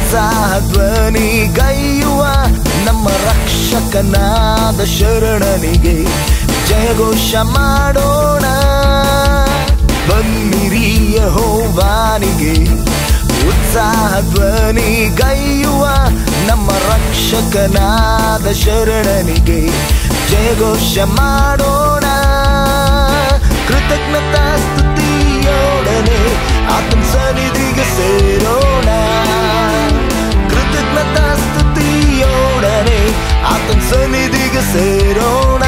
ಉತ್ಸಾಹ ಧ್ವನಿ ಗೈಯುವ ನಮ್ಮ ರಕ್ಷಕನಾದ ಶರಣನಿಗೆ ಜಯಘೋಷ ಮಾಡೋಣ ಬನ್ನಿರಿಯ ಹೋವಾನಿಗೆ ಉತ್ಸಾಹ ಧ್ವನಿ ಗೈಯುವ ನಮ್ಮ ರಕ್ಷಕನಾದ ಶರಣನಿಗೆ ಜಯಘೋಷ ಮಾಡೋಣ ಕೃತಜ್ಞತಾ ಸ್ತುತಿಯೋಡನೆ ಆತನ ಸನ್ನಿಧಿಗೆ ಸೇರೋಣ ಕೃತಜ್ಞತಾ ಸ್ತುತಿಯೋಡನೆ ಆತನ ಸನ್ನಿಧಿಗೆ ಸೇರೋಣ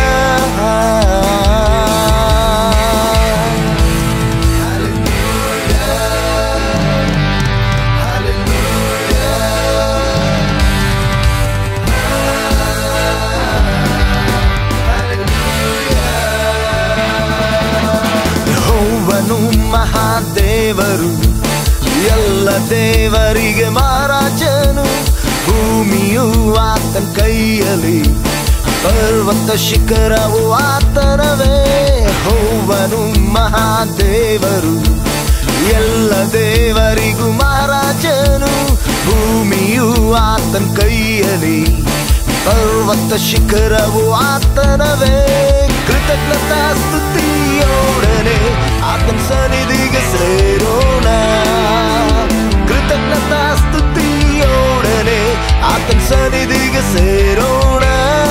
ಯೆಹೋವನು ಮಹಾದೇವರು ಎಲ್ಲ ದೇವರಿಗೆ ಮಹಾರಾಜನು ಭೂಮಿಯು ಆತನ ಕೈಯಲ್ಲಿ ಪರ್ವತ ಶಿಖರವು ಆತನವೇ ಯೆಹೋವನು ಮಹಾದೇವರು ಎಲ್ಲ ದೇವರಿಗೂ ಮಹಾರಾಜನು ಭೂಮಿಯು ಆತನ ಕೈಯಲ್ಲಿ ಪರ್ವತ ಶಿಖರವು ಆತನವೇ ಕೃತಜ್ಞತಾ ಸ್ತುತಿಯೋಡನೆ ಆತನ ಸನ್ನಿಧಿಗೆ ಸೇರೋಣ ಕೃತಜ್ಞತಾ ಸ್ತುತಿಯೋಡನೆ ಆತನ ಸನ್ನಿಧಿಗೆ ಸೇರೋಣ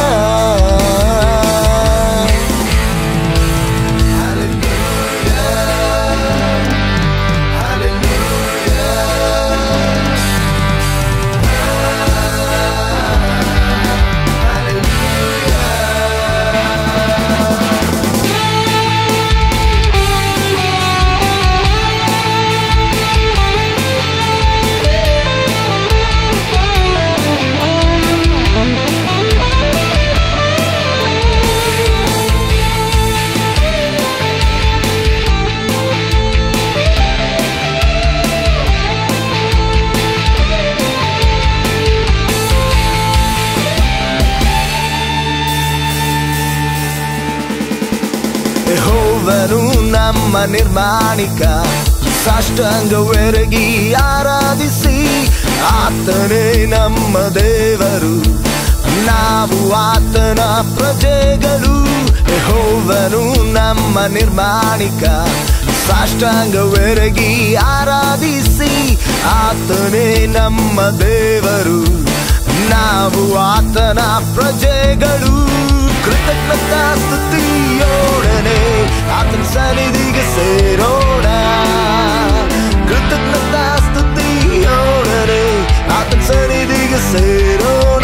ಯೆಹೋವನು ನಮ್ಮ ನಿರ್ಮಾಣಿಕ ಸಾಷ್ಟಾಂಗವೆರಗಿ ಆರಾಧಿಸಿ ಆತನೇ ನಮ್ಮ ದೇವರು ನಾವು ಆತನ ಪ್ರಜೆಗಳು ಯೆಹೋವನು ನಮ್ಮ ನಿರ್ಮಾಣಿಕ ಸಾಷ್ಟಾಂಗವೆರಗಿ ಆರಾಧಿಸಿ ಆತನೇ ನಮ್ಮ ದೇವರು ನಾವು ಆತನ ಪ್ರಜೆಗಳು ಕೃತಜ್ಞತಾ ಸ್ತುತಿಯೋಡನೆ ಆತನ ಸನ್ನಿಧಿಗೆ ಸೇರೋಣ ಕೃತಜ್ಞತಾ ಸ್ತುತಿಯೋಡನೆ ಆತನ ಸನ್ನಿಧಿಗೆ ಸೇರೋಣ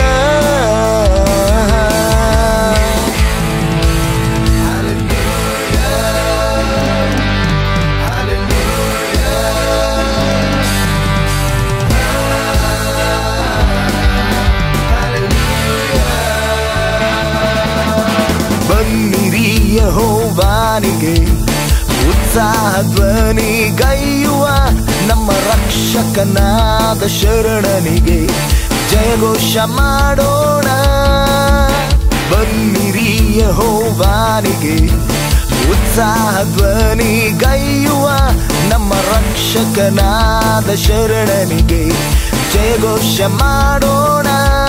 ಬನ್ನಿರಿಯ ಹೋವಾನಿಗೆ ಉತ್ಸಾಹ ಧ್ವನಿ ಗೈಯುವ ನಮ್ಮ ರಕ್ಷಕನಾದ ಶರಣನಿಗೆ ಜಯಘೋಷ ಮಾಡೋಣ ಬನ್ನಿರಿಯ ಹೋವಾನಿಗೆ ಉತ್ಸಾಹ ಧ್ವನಿ ಗೈಯುವ ನಮ್ಮ ರಕ್ಷಕನಾದ ಶರಣನಿಗೆ ಜಯಘೋಷ ಮಾಡೋಣ